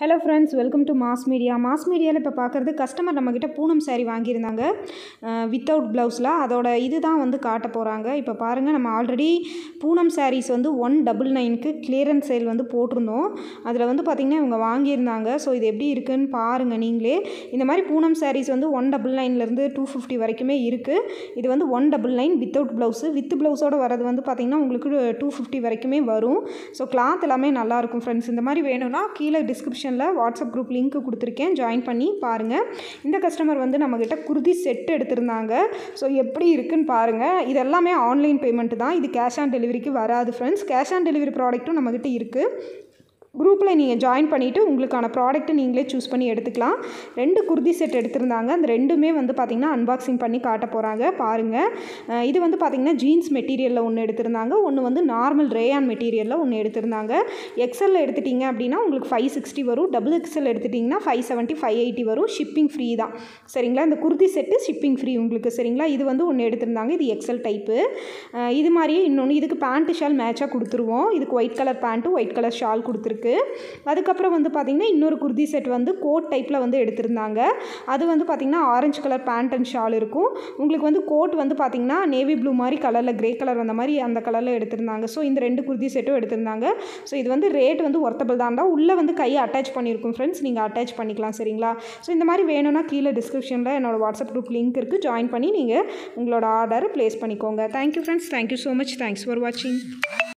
hello friends welcome to mass media mass மீடியாவில் இப்போ பார்க்குறது கஸ்டமர் நம்மக்கிட்ட பூனம் saree வாங்கியிருந்தாங்க வித்தவுட் ப்ளவுஸில் அதோட இது தான் வந்து காட்ட போகிறாங்க இப்போ பாருங்கள் நம்ம ஆல்ரெடி பூனம் sarees வந்து ஒன் டபுள் நைனுக்கு கிளியரன்ஸ் சேல் வந்து போட்டிருந்தோம் அதில் வந்து பார்த்திங்கன்னா இவங்க வாங்கியிருந்தாங்க ஸோ இது எப்படி இருக்குன்னு பாருங்கள் நீங்களே இந்த மாதிரி பூனம் sarees வந்து ஒன் டபுள் நைன்லேருந்து டூ ஃபிஃப்டி வரைக்குமே இருக்குது இது வந்து one double nine without blouse with ப்ளவுஸோட வரது வந்து பார்த்திங்கன்னா உங்களுக்கு டூ ஃபிஃப்டி வரைக்குமே வரும் ஸோ கிளாத் எல்லாமே நல்லாயிருக்கும் ஃப்ரெண்ட்ஸ் இந்த மாதிரி வேணும்னா கீழே டிஸ்கிரிப்ஷனில் வாட்ஸ்அப் குரூப் லிங்க் கொடுத்துருக்கேன் ஜாயின் பண்ணி பாருங்கள் இந்த கஸ்டமர் வந்து நம்மக்கிட்ட குருதி செட் எடுத்திருந்தாங்க ஸோ எப்படி இருக்குன்னு பாருங்கள் இது எல்லாமே ஆன்லைன் பேமெண்ட் தான் இது கேஷ் ஆன் டெலிவரிக்கு வராது ஃப்ரெண்ட்ஸ் கேஷ் ஆன் டெலிவரி ப்ராடக்ட்டும் நம்மக்கிட்ட இருக்குது குரூப்பில் நீங்கள் ஜாயின் பண்ணிவிட்டு உங்களுக்கான ப்ராடக்ட்டை நீங்களே சூஸ் பண்ணி எடுத்துக்கலாம் ரெண்டு குர்தி செட் எடுத்திருந்தாங்க அந்த ரெண்டுமே வந்து பார்த்திங்கன்னா அன்பாக்சிங் பண்ணி காட்ட போகிறாங்க பாருங்கள் அஹ் இது வந்து பார்த்திங்கன்னா ஜீன்ஸ் மெட்டீரியலில் ஒன்று எடுத்திருந்தாங்க ஒன்று வந்து நார்மல் ரேயான் மெட்டீரியலில் ஒன்று எடுத்திருந்தாங்க எக்ஸலில் எடுத்துட்டிங்க அப்படின்னா உங்களுக்கு ஃபைவ் சிக்ஸ்டி வரும் டபுள் எக்ஸல் எடுத்துட்டிங்கன்னா ஃபைவ் செவன்ட்டி ஃபைவ் எயிட்டி வரும் ஷிப்பிங் ஃப்ரீ தான் சரிங்களா இந்த குர்தி செட்டு ஷிப்பிங் ஃப்ரீ உங்களுக்கு சரிங்களா இது வந்து ஒன்று எடுத்திருந்தாங்க இது எக்ஸல் டைப்பு இது மாதிரியே இன்னொன்று இதுக்கு பேண்ட்டு ஷால் மேட்சாக கொடுத்துருவோம் இதுக்கு white colour pant white colour shawl கொடுத்துருக்கு அதுக்கப்புறம் வந்து பார்த்திங்கன்னா இன்னொரு குர்தி செட் வந்து கோட் டைப்பில் வந்து எடுத்திருந்தாங்க அது வந்து பார்த்திங்கன்னா orange colour pant and shawl இருக்கும் உங்களுக்கு வந்து கோட் வந்து பார்த்திங்கன்னா நேவி ப்ளூ மாதிரி கலரில் கிரே கலர் அந்த மாதிரி அந்த கலரில் எடுத்திருந்தாங்க ஸோ இந்த ரெண்டு குர்தி செட்டும் எடுத்திருந்தாங்க ஸோ இது வந்து ரேட் வந்து ஒர்த்தபிள் தான்டா உள்ளே வந்து கையை அட்டாச் பண்ணியிருக்கும் ஃப்ரெண்ட்ஸ் நீங்கள் அட்டாச் பண்ணிக்கலாம் சரிங்களா ஸோ இந்த மாதிரி வேணும்னா கீழே டிஸ்கிரிப்ஷனில் என்னோட வாட்ஸ்அப் குரூப் லிங்க் இருக்குது ஜாயின் பண்ணி நீங்கள் உங்களோட ஆர்டர் ப்ளேஸ் பண்ணிக்கோங்க thank you friends thank you so much thanks for வாட்சிங்